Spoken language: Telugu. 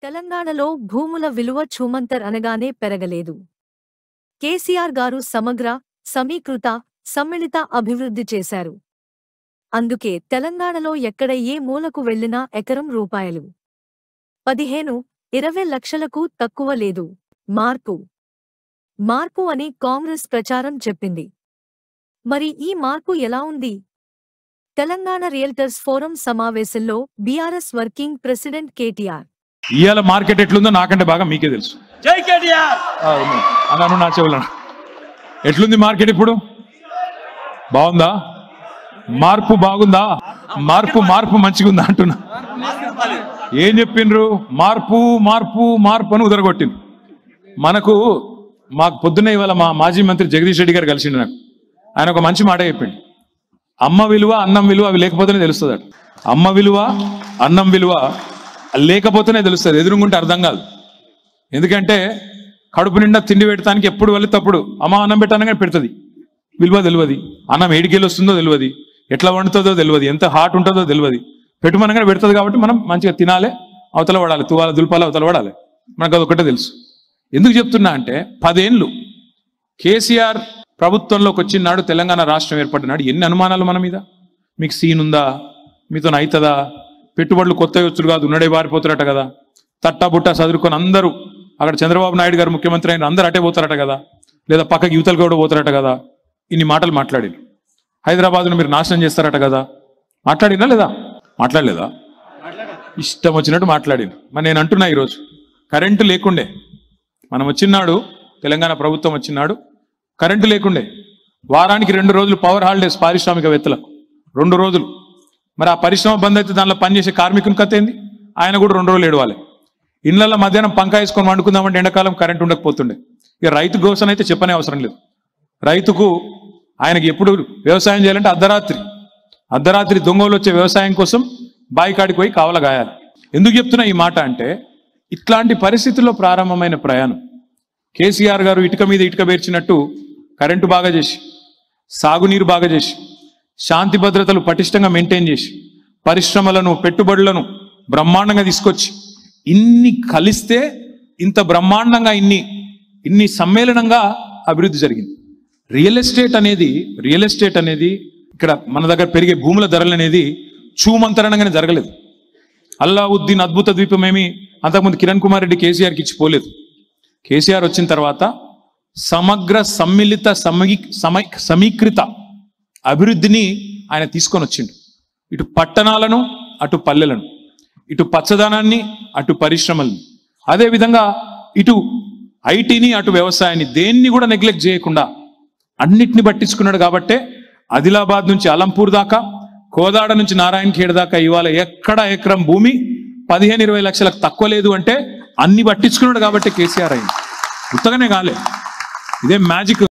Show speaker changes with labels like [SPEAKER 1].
[SPEAKER 1] తెలంగాణలో భూముల విలువ ఛూమంతర్ అనగానే పెరగలేదు కేసీఆర్ గారు సమగ్ర సమీకృత సమ్మిళిత అభివృద్ధి చేశారు అందుకే తెలంగాణలో ఎక్కడ ఏ మూలకు వెళ్లినా ఎకరం రూపాయలు పదిహేను ఇరవై లక్షలకు తక్కువ లేదు మార్పు మార్పు అని కాంగ్రెస్ ప్రచారం చెప్పింది మరి ఈ మార్పు ఎలా ఉంది తెలంగాణ రియల్టర్స్ ఫోరం సమావేశంలో బీఆర్ఎస్ వర్కింగ్ ప్రెసిడెంట్ కేటీఆర్
[SPEAKER 2] ఇవాళ మార్కెట్ ఎట్లుందో నాకంటే బాగా మీకే తెలుసు
[SPEAKER 3] జై కేటీఆర్
[SPEAKER 2] అన్నాను నా చెవులను ఎట్లుంది మార్కెట్ ఇప్పుడు బాగుందా మార్పు బాగుందా మార్పు మార్పు మంచిగా ఉందా అంటున్నా ఏం చెప్పిండ్రు మార్పు మార్పు మార్పు అని ఉదరగొట్టిండ్రు మనకు మాకు పొద్దున్న ఇవాళ మా మాజీ మంత్రి జగదీష్ రెడ్డి గారు కలిసిండు నాకు ఆయన ఒక మంచి మాట చెప్పిండు అమ్మ విలువ అన్నం విలువ అవి లేకపోతేనే తెలుస్తుంది అట అమ్మ విలువ అన్నం విలువ లేకపోతేనే తెలుస్తుంది ఎదురుగుంటే అర్థం కాదు ఎందుకంటే కడుపు నిండా తిండి పెట్టడానికి ఎప్పుడు వెళ్ళి తప్పుడు అమ్మ అన్నం పెట్టానగానే పెడుతుంది విలువ తెలియదు అన్నం ఏడికెళ్ళి వస్తుందో తెలియదు ఎట్లా వండుతుందో తెలియదు ఎంత హాట్ ఉంటుందో తెలియదు పెట్టుమనగానే పెడుతుంది కాబట్టి మనం మంచిగా తినాలి అవతల పడాలి తువాల దులపాలి అవతల పడాలి మనకు అదొకటే తెలుసు ఎందుకు చెప్తున్నా అంటే పదేళ్ళు కేసీఆర్ ప్రభుత్వంలోకి వచ్చినాడు తెలంగాణ రాష్ట్రం ఏర్పడినాడు ఎన్ని అనుమానాలు మన మీద మీకు సీన్ ఉందా మీతో అవుతుందా పెట్టుబడులు కొత్త వచ్చుడు కాదు ఉన్నడే పారిపోతారట కదా తట్టా బుట్టా చదువుకొని అందరూ అక్కడ చంద్రబాబు నాయుడు గారు ముఖ్యమంత్రి అయిన అందరూ అటే పోతారట కదా లేదా పక్కకి యువతలు కూడా పోతారట కదా ఇన్ని మాటలు మాట్లాడారు హైదరాబాద్ను మీరు నాశనం చేస్తారట కదా మాట్లాడినా లేదా మాట్లాడలేదా ఇష్టం వచ్చినట్టు మాట్లాడింది మరి నేను అంటున్నా ఈరోజు కరెంటు లేకుండే మనం వచ్చినాడు తెలంగాణ ప్రభుత్వం వచ్చినాడు కరెంటు లేకుండే వారానికి రెండు రోజులు పవర్ హాలిడేస్ పారిశ్రామికవేత్తలకు రెండు రోజులు మరి ఆ పరిశ్రమ బంద్ అయితే దానిలో పనిచేసే కార్మికుని కథ ఏంది ఆయన కూడా రెండు రోజులు ఏడవాలి ఇళ్లలో మధ్యాహ్నం పంకా వేసుకొని వండుకుందామంటే ఎండాకాలం కరెంట్ ఉండకపోతుండే ఇక రైతు కోసం అయితే చెప్పనే అవసరం లేదు రైతుకు ఆయనకి ఎప్పుడు వ్యవసాయం చేయాలంటే అర్ధరాత్రి అర్ధరాత్రి దొంగలు వచ్చే వ్యవసాయం కోసం బాయికాడికి పోయి కావల గాయాలి ఎందుకు చెప్తున్నా ఈ మాట అంటే ఇట్లాంటి పరిస్థితుల్లో ప్రారంభమైన ప్రయాణం కేసీఆర్ గారు ఇటుక మీద ఇటుక పేర్చినట్టు కరెంటు బాగా చేసి సాగునీరు బాగా చేసి శాంతి భద్రతలు పటిష్టంగా మెయింటైన్ చేసి పరిశ్రమలను పెట్టుబడులను బ్రహ్మాండంగా తీసుకొచ్చి ఇన్ని కలిస్తే ఇంత బ్రహ్మాండంగా ఇన్ని ఇన్ని సమ్మేళనంగా అభివృద్ధి జరిగింది రియల్ ఎస్టేట్ అనేది రియల్ ఎస్టేట్ అనేది ఇక్కడ మన దగ్గర పెరిగే భూముల ధరలు అనేది చూమంతరణంగానే జరగలేదు అల్లావుద్దీన్ అద్భుత ద్వీపం ఏమి అంతకుముందు కిరణ్ కుమార్ రెడ్డి కేసీఆర్కి ఇచ్చి పోలేదు కేసీఆర్ వచ్చిన తర్వాత సమగ్ర సమ్మిళిత సమీ సమై సమీకృత అభివృద్ధిని ఆయన తీసుకొని వచ్చిండు ఇటు పట్టణాలను అటు పల్లెలను ఇటు పచ్చదనాన్ని అటు పరిశ్రమల్ని అదేవిధంగా ఇటు ఐటీని అటు వ్యవసాయాన్ని దేన్ని కూడా నెగ్లెక్ట్ చేయకుండా అన్నిటిని పట్టించుకున్నాడు కాబట్టే ఆదిలాబాద్ నుంచి అలంపూర్ దాకా కోదాడ నుంచి నారాయణ ఖేడ్ దాకా ఇవాళ ఎక్కడ ఎకరం భూమి పదిహేను ఇరవై లక్షలకు తక్కువ లేదు అంటే అన్ని పట్టించుకున్నాడు కాబట్టి కేసీఆర్ అయింది ఉత్తగానే కాలే ఇదే మ్యాజిక్